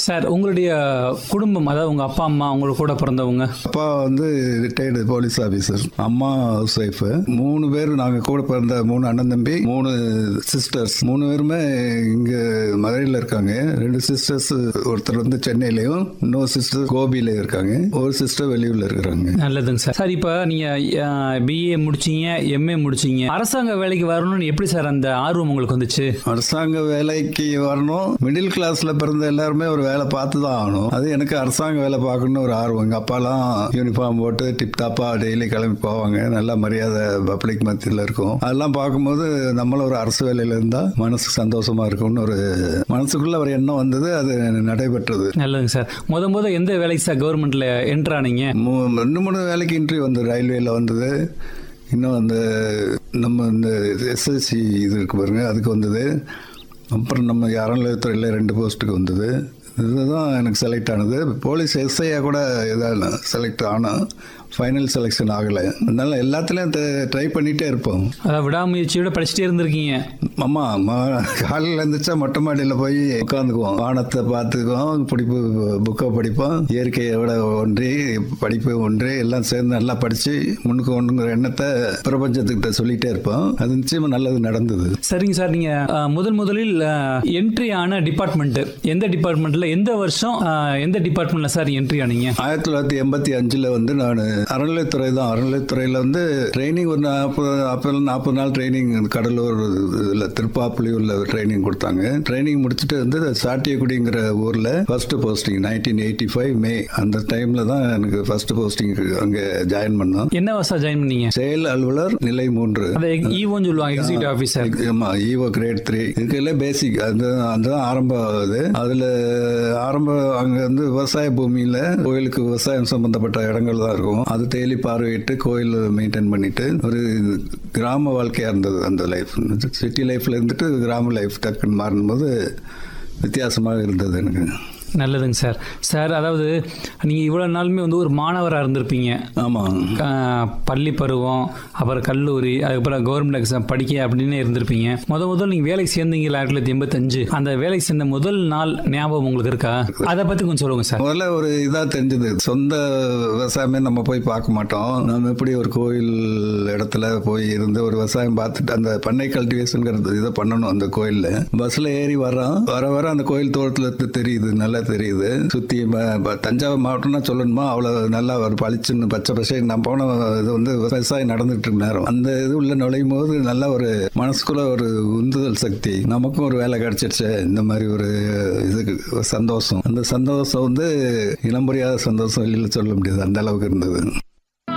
sir உங்களுடைய குடும்பம் அதாவது உங்க அப்பா அம்மா உங்களுக்கு கூட பிறந்தவங்க அப்பா வந்து ரிட்டையர்டு போலீஸ் ஆஃபீஸர் அம்மா ஹவுஸ் ஒய்ஃப் மூணு பேர் நாங்கள் கூட பிறந்த மூணு அண்ணன் தம்பி மூணு சிஸ்டர்ஸ் மூணு பேருமே இங்க மதுரையில் இருக்காங்க ரெண்டு சிஸ்டர்ஸ் ஒருத்தர் வந்து சென்னையிலையும் இன்னொரு சிஸ்டர் கோபியில இருக்காங்க ஒரு சிஸ்டர் வெளியூர்ல இருக்கிறாங்க நல்லதுங்க சார் சார் இப்போ நீங்க பிஏ முடிச்சீங்க எம்ஏ முடிச்சீங்க அரசாங்க வேலைக்கு வரணும்னு எப்படி சார் அந்த ஆர்வம் உங்களுக்கு வந்துச்சு அரசாங்க வேலைக்கு வரணும் மிடில் கிளாஸ்ல பிறந்த எல்லாருமே ஒரு வேலை பார்த்து தான் ஆகணும் அது எனக்கு அரசாங்க வேலை பார்க்கணும்னு ஒரு ஆர்வம் எங்க அப்பாலாம் யூனிஃபார்ம் போட்டு டிப் டாப்பா டெய்லி கிளம்பி போவாங்க நல்ல மரியாதை பப்ளிக் மத்தியில் இருக்கும் அதெல்லாம் பார்க்கும்போது நம்மளும் ஒரு அரசு வேலையில இருந்தா மனசு சந்தோஷமா இருக்கும்னு ஒரு மனசுக்குள்ள ஒரு எண்ணம் வந்தது அது நடைபெற்றது நல்லதுங்க சார் முத முத எந்த வேலைக்கு சார் கவர்மெண்ட்ல என்டர் ஆனீங்க மூ- ரெண்டு மூணு வேலைக்கு இன்டர்வியூ வந்தது ரயில்வேல வந்தது இன்னும் அந்த நம்ம இந்த எஸ்எஸ்சி இது இருக்கு பாருங்க அதுக்கு வந்தது அப்புறம் நம்ம அறநிலையத்துறையில் ரெண்டு போஸ்ட்டுக்கு வந்தது இதுதான் எனக்கு செலக்ட் ஆனது போலீஸ் எஸ்ஐயா கூட இதாக செலக்ட் ஆனால் ஃபைனல் செலெக்ஷன் ஆகலை அதனால எல்லாத்துலேயும் ட்ரை பண்ணிகிட்டே இருப்போம் அதாவது விடாமுயற்சியோட படிச்சுட்டே இருந்திருக்கீங்க ஆமா ம- காலையில இருந்துச்சா மொட்டை மாடியில் போய் உட்காந்துக்குவோம் வானத்தை பார்த்துக்குவோம் படிப்பு புக்கை படிப்போம் இயற்கையோட ஒன்றி படிப்பு ஒன்றி எல்லாம் சேர்ந்து நல்லா படிச்சு முன்னுக்கு ஒன்றுங்கிற எண்ணத்தை பிரபஞ்சத்துக்கிட்ட சொல்லிட்டே இருப்போம் அது நிச்சயமா நல்லது நடந்தது சரிங்க சார் நீங்க அஹ், முதல் முதலில் என்ட்ரி ஆன டிபார்ட்மெண்ட் எந்த டிபார்ட்மெண்ட்ல எந்த வருஷம் அஹ், எந்த டிபார்ட்மெண்ட்ல சார் என்ட்ரி ஆனீங்க ஆயிரத்தி தொள்ளாயிரத்தி எண்பத்தி அஞ்சுல வந்து நான் அறநிலைத்துறை தான் அறநிலைத்துறையில வந்து ட்ரைனிங் ஒரு நாற்பது நாற்பது நாற்பது நாள் ட்ரைனிங் கடலூர் இதில் திருப்பாப்புலியூர்ல ட்ரைனிங் கொடுத்தாங்க ட்ரைனிங் முடிச்சுட்டு வந்து சாட்டியக்குடிங்கிற ஊர்ல first posting nineteen eighty five May அந்த டைம்ல தான் எனக்கு ஃபர்ஸ்ட் போஸ்டிங் அங்கே ஜாயின் பண்ணோம் என்ன வருஷம் ஜாயின் பண்ணீங்க செயல் அலுவலர் நிலை மூன்று அதை ஈவோன்னு சொல்லுவாங்க எக்ஸிக்யூட்டிவ் ஆஃபீஸர் ஆமா ஈவோ கிரேட் த்ரீ இதுக்கெல்ல பேசிக் அந்த அதுதான் ஆரம்பம் ஆகுது அதுல ஆரம்ப அங்க வந்து விவசாய பூமியில கோயிலுக்கு விவசாயம் சம்பந்தப்பட்ட இடங்கள் தான் இருக்கும் அது டெய்லி பார்வையிட்டு கோயில் மெயின்டைன் பண்ணிட்டு ஒரு கிராம வாழ்க்கையா இருந்தது அந்த லைஃப் சிட்டி லைஃப்ல இருந்துட்டு கிராம லைஃப் டக்குன்னு மாறும்போது வித்தியாசமாக இருந்தது எனக்கு நல்லதுங்க சார் சார் அதாவது நீங்க இவ்வளவு நாளுமே வந்து ஒரு மாணவராக இருந்திருப்பீங்க ஆமா அஹ், பள்ளி பருவம் அப்புறம் கல்லூரி அதுக்கப்புறம் கவர்மெண்ட் எக்ஸாம் படிக்க அப்படின்னு இருந்திருப்பீங்க முத முதல் நீங்க வேலைக்கு சேர்ந்தீங்க ஆயிரத்தி தொள்ளாயிரத்தி எண்பத்தஞ்சு அந்த வேலைக்கு சேர்ந்த முதல் நாள் ஞாபகம் உங்களுக்கு இருக்கா அதை பத்தி கொஞ்சம் சொல்லுங்க சார் முதல்ல ஒரு இதா தெரிஞ்சது சொந்த விவசாயமே நம்ம போய் பார்க்க மாட்டோம் நம்ம எப்படி ஒரு கோயில் இடத்துல போய் இருந்து ஒரு விவசாயம் பார்த்துட்டு அந்த பண்ணை கல்டிவேஷன்ங்கிறது இதை பண்ணணும் அந்த கோயில்ல பஸ்ல ஏறி வர்றோம் வர வர அந்த கோயில் தோட்டத்துல இருந்து தெரியுது நல்லா தெரியுது சுத்தி ம- ப- தஞ்சாவூர் மாவட்டம்னா சொல்லணுமா அவ்வளவு நல்லா ஒரு பளிச்சுன்னு பச்சை பசை நான் போன இது வந்து விவசாயம் நடந்துட்டு இருக்க நேரம் அந்த இது உள்ள நுழையும் போது நல்ல ஒரு மனசுக்குள்ள ஒரு உந்துதல் சக்தி நமக்கும் ஒரு வேலை கிடைச்சிருச்சு இந்த மாதிரி ஒரு இதுக்கு ஒரு சந்தோஷம் அந்த சந்தோஷம் வந்து இனம் புரியாத சந்தோஷம் வெளியில சொல்ல முடியாது அந்த அளவுக்கு இருந்தது